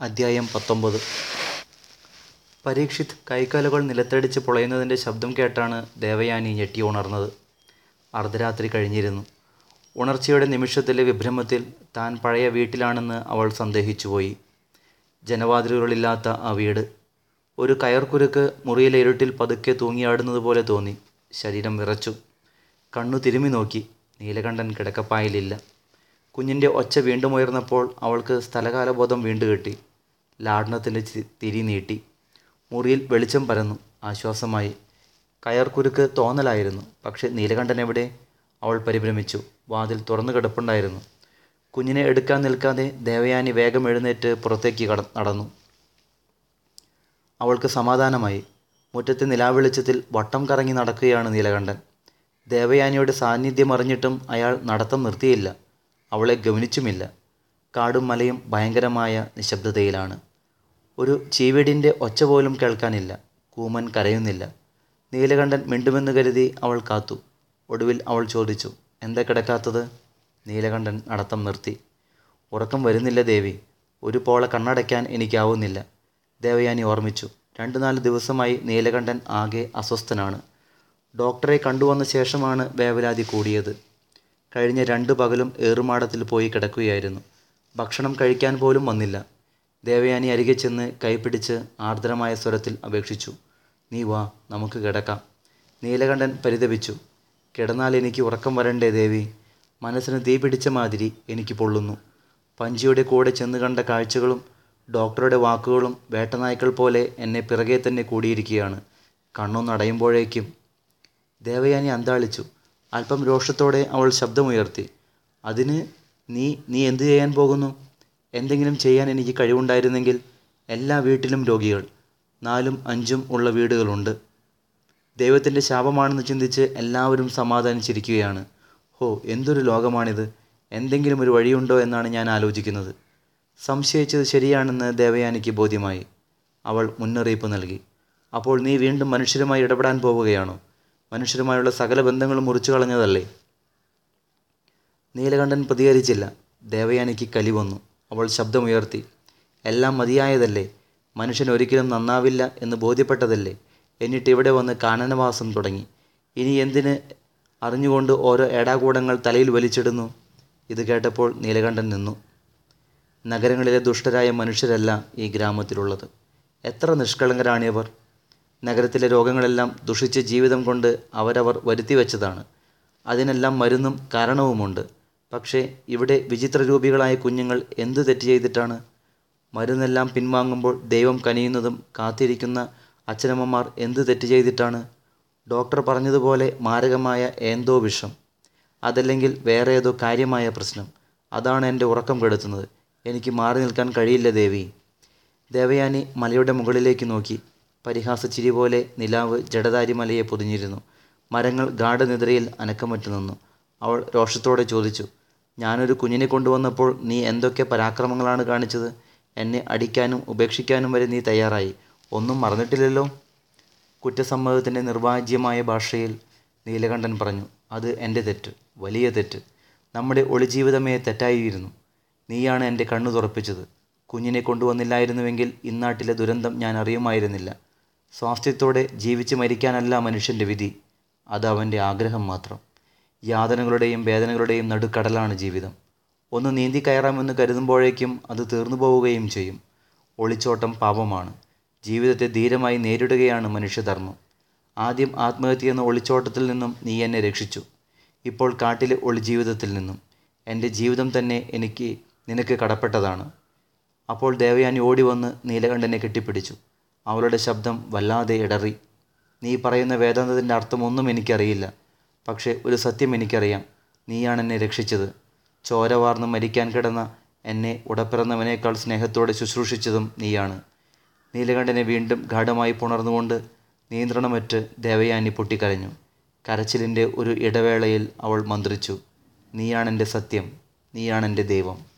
അദ്ധ്യായം പത്തൊമ്പത് പരീക്ഷിത് കൈക്കാലുകൾ നിലത്തടിച്ച് പൊളയുന്നതിൻ്റെ ശബ്ദം കേട്ടാണ് ദേവയാനി ഞെട്ടി ഉണർന്നത് അർദ്ധരാത്രി കഴിഞ്ഞിരുന്നു ഉണർച്ചയുടെ നിമിഷത്തിലെ വിഭ്രമത്തിൽ താൻ പഴയ വീട്ടിലാണെന്ന് അവൾ സന്ദേഹിച്ചുപോയി ജനവാതിലുകളില്ലാത്ത ആ വീട് ഒരു കയർക്കുരുക്ക് മുറിയിലെ ഇരുട്ടിൽ പതുക്കെ തൂങ്ങിയാടുന്നത് പോലെ തോന്നി ശരീരം വിറച്ചു കണ്ണു തിരുമ്മി നോക്കി നീലകണ്ഠൻ കിടക്കപ്പായിലില്ല കുഞ്ഞിൻ്റെ ഒച്ച വീണ്ടും ഉയർന്നപ്പോൾ അവൾക്ക് സ്ഥലകാലബോധം വീണ്ടു കിട്ടി ലാടനത്തിൻ്റെ ചി- തിരി നീട്ടി മുറിയിൽ വെളിച്ചം പരന്നു ആശ്വാസമായി കയർക്കുരുക്ക് തോന്നലായിരുന്നു പക്ഷെ നീലകണ്ഠൻ എവിടെ അവൾ പരിഭ്രമിച്ചു വാതിൽ തുറന്നു കിടപ്പുണ്ടായിരുന്നു കുഞ്ഞിനെ എടുക്കാൻ നിൽക്കാതെ ദേവയാനി വേഗം എഴുന്നേറ്റ് പുറത്തേക്ക് കട നടന്നു അവൾക്ക് സമാധാനമായി മുറ്റത്തെ നിലാവെളിച്ചത്തിൽ വട്ടം കറങ്ങി നടക്കുകയാണ് നീലകണ്ഠൻ ദേവയാനിയുടെ സാന്നിധ്യം അറിഞ്ഞിട്ടും അയാൾ നടത്തം നിർത്തിയില്ല അവളെ ഗവനിച്ചുമില്ല കാടും മലയും ഭയങ്കരമായ നിശബ്ദതയിലാണ് ഒരു ചീവീടിൻ്റെ ഒച്ച പോലും കേൾക്കാനില്ല കൂമൻ കരയുന്നില്ല നീലകണ്ഠൻ മിണ്ടുമെന്ന് കരുതി അവൾ കാത്തു ഒടുവിൽ അവൾ ചോദിച്ചു എന്താ കിടക്കാത്തത് നീലകണ്ഠൻ നടത്തം നിർത്തി ഉറക്കം വരുന്നില്ല ദേവി ഒരു പോള കണ്ണടയ്ക്കാൻ എനിക്കാവുന്നില്ല ദേവയാനി ഓർമ്മിച്ചു രണ്ടു നാല് ദിവസമായി നീലകണ്ഠൻ ആകെ അസ്വസ്ഥനാണ് ഡോക്ടറെ കണ്ടുവന്ന ശേഷമാണ് വേവലാതി കൂടിയത് കഴിഞ്ഞ രണ്ടു പകലും ഏറുമാടത്തിൽ പോയി കിടക്കുകയായിരുന്നു ഭക്ഷണം കഴിക്കാൻ പോലും വന്നില്ല ദേവയാനി അരികെ ചെന്ന് കൈപിടിച്ച് ആർദ്രമായ സ്വരത്തിൽ അപേക്ഷിച്ചു നീ വാ നമുക്ക് കിടക്കാം നീലകണ്ഠൻ പരിതപിച്ചു കിടന്നാൽ എനിക്ക് ഉറക്കം വരണ്ടേ ദേവി മനസ്സിന് തീ പിടിച്ച മാതിരി എനിക്ക് പൊള്ളുന്നു പഞ്ചിയുടെ കൂടെ ചെന്ന് കണ്ട കാഴ്ചകളും ഡോക്ടറുടെ വാക്കുകളും വേട്ടനായ്ക്കൾ പോലെ എന്നെ പിറകെ തന്നെ കൂടിയിരിക്കുകയാണ് കണ്ണൊന്നടയുമ്പോഴേക്കും ദേവയാനി അന്താളിച്ചു അല്പം രോഷത്തോടെ അവൾ ശബ്ദമുയർത്തി അതിന് നീ നീ എന്തു ചെയ്യാൻ പോകുന്നു എന്തെങ്കിലും ചെയ്യാൻ എനിക്ക് കഴിവുണ്ടായിരുന്നെങ്കിൽ എല്ലാ വീട്ടിലും രോഗികൾ നാലും അഞ്ചും ഉള്ള വീടുകളുണ്ട് ദൈവത്തിൻ്റെ ശാപമാണെന്ന് ചിന്തിച്ച് എല്ലാവരും സമാധാനിച്ചിരിക്കുകയാണ് ഹോ എന്തൊരു ലോകമാണിത് എന്തെങ്കിലും ഒരു വഴിയുണ്ടോ എന്നാണ് ഞാൻ ആലോചിക്കുന്നത് സംശയിച്ചത് ശരിയാണെന്ന് ദേവയാനിക്ക് ബോധ്യമായി അവൾ മുന്നറിയിപ്പ് നൽകി അപ്പോൾ നീ വീണ്ടും മനുഷ്യരുമായി ഇടപെടാൻ പോവുകയാണോ മനുഷ്യരുമായുള്ള സകല ബന്ധങ്ങളും മുറിച്ചു കളഞ്ഞതല്ലേ നീലകണ്ഠൻ പ്രതികരിച്ചില്ല ദേവയാനിക്ക് കലി വന്നു അവൾ ശബ്ദമുയർത്തി എല്ലാം മതിയായതല്ലേ മനുഷ്യൻ ഒരിക്കലും നന്നാവില്ല എന്ന് ബോധ്യപ്പെട്ടതല്ലേ എന്നിട്ട് ഇവിടെ വന്ന് കാനനവാസം തുടങ്ങി ഇനി എന്തിന് അറിഞ്ഞുകൊണ്ട് ഓരോ ഏടാകൂടങ്ങൾ തലയിൽ വലിച്ചിടുന്നു ഇത് കേട്ടപ്പോൾ നീലകണ്ഠൻ നിന്നു നഗരങ്ങളിലെ ദുഷ്ടരായ മനുഷ്യരല്ല ഈ ഗ്രാമത്തിലുള്ളത് എത്ര നിഷ്കളങ്കരാണിയവർ നഗരത്തിലെ രോഗങ്ങളെല്ലാം ദുഷിച്ച ജീവിതം കൊണ്ട് അവരവർ വരുത്തി വച്ചതാണ് അതിനെല്ലാം മരുന്നും കാരണവുമുണ്ട് പക്ഷേ ഇവിടെ വിചിത്രരൂപികളായ കുഞ്ഞുങ്ങൾ എന്ത് തെറ്റ് ചെയ്തിട്ടാണ് മരുന്നെല്ലാം പിൻവാങ്ങുമ്പോൾ ദൈവം കനിയുന്നതും കാത്തിരിക്കുന്ന അച്ഛനമ്മമാർ എന്ത് തെറ്റ് ചെയ്തിട്ടാണ് ഡോക്ടർ പറഞ്ഞതുപോലെ മാരകമായ എന്തോ വിഷം അതല്ലെങ്കിൽ വേറെ ഏതോ കാര്യമായ പ്രശ്നം അതാണ് എൻ്റെ ഉറക്കം കെടുത്തുന്നത് എനിക്ക് മാറി നിൽക്കാൻ കഴിയില്ല ദേവി ദേവയാനി മലയുടെ മുകളിലേക്ക് നോക്കി പരിഹാസച്ചിരി പോലെ നിലാവ് ജഡധാരി മലയെ പൊതിഞ്ഞിരുന്നു മരങ്ങൾ ഗാഠനിദ്രയിൽ അനക്കമറ്റു നിന്നു അവൾ രോഷത്തോടെ ചോദിച്ചു ഞാനൊരു കുഞ്ഞിനെ കൊണ്ടുവന്നപ്പോൾ നീ എന്തൊക്കെ പരാക്രമങ്ങളാണ് കാണിച്ചത് എന്നെ അടിക്കാനും ഉപേക്ഷിക്കാനും വരെ നീ തയ്യാറായി ഒന്നും മറന്നിട്ടില്ലല്ലോ കുറ്റസമ്മതത്തിൻ്റെ നിർവാജ്യമായ ഭാഷയിൽ നീലകണ്ഠൻ പറഞ്ഞു അത് എൻ്റെ തെറ്റ് വലിയ തെറ്റ് നമ്മുടെ ഒളിജീവിതമേ തെറ്റായിരുന്നു നീയാണ് എൻ്റെ കണ്ണു തുറപ്പിച്ചത് കുഞ്ഞിനെ കൊണ്ടുവന്നില്ലായിരുന്നുവെങ്കിൽ ഇന്നാട്ടിലെ ദുരന്തം ഞാൻ അറിയുമായിരുന്നില്ല സ്വാസ്ഥ്യത്തോടെ ജീവിച്ച് മരിക്കാനല്ല മനുഷ്യൻ്റെ വിധി അത് അവൻ്റെ ആഗ്രഹം മാത്രം യാതനകളുടെയും വേദനകളുടെയും നടുക്കടലാണ് ജീവിതം ഒന്ന് നീന്തി കയറാമെന്ന് കരുതുമ്പോഴേക്കും അത് തീർന്നു പോവുകയും ചെയ്യും ഒളിച്ചോട്ടം പാപമാണ് ജീവിതത്തെ ധീരമായി നേരിടുകയാണ് മനുഷ്യധർമ്മം ആദ്യം ആത്മഹത്യ എന്ന ഒളിച്ചോട്ടത്തിൽ നിന്നും നീ എന്നെ രക്ഷിച്ചു ഇപ്പോൾ കാട്ടിലെ ഒളിജീവിതത്തിൽ നിന്നും എൻ്റെ ജീവിതം തന്നെ എനിക്ക് നിനക്ക് കടപ്പെട്ടതാണ് അപ്പോൾ ദേവയാനി ഓടി വന്ന് നീലകണ്ഠനെ കെട്ടിപ്പിടിച്ചു അവളുടെ ശബ്ദം വല്ലാതെ ഇടറി നീ പറയുന്ന വേദാന്തത്തിൻ്റെ അർത്ഥമൊന്നും എനിക്കറിയില്ല പക്ഷേ ഒരു സത്യം എനിക്കറിയാം നീയാണ് എന്നെ രക്ഷിച്ചത് ചോര വാർന്ന് മരിക്കാൻ കിടന്ന എന്നെ ഉടപ്പിറന്നവനേക്കാൾ സ്നേഹത്തോടെ ശുശ്രൂഷിച്ചതും നീയാണ് നീലകണ്ഠനെ വീണ്ടും ഗാഠമായി പുണർന്നുകൊണ്ട് നിയന്ത്രണമറ്റ് ദേവയാനി പൊട്ടിക്കരഞ്ഞു കരച്ചിലിൻ്റെ ഒരു ഇടവേളയിൽ അവൾ മന്ത്രിച്ചു നീയാണെൻ്റെ സത്യം നീയാണെൻ്റെ ദൈവം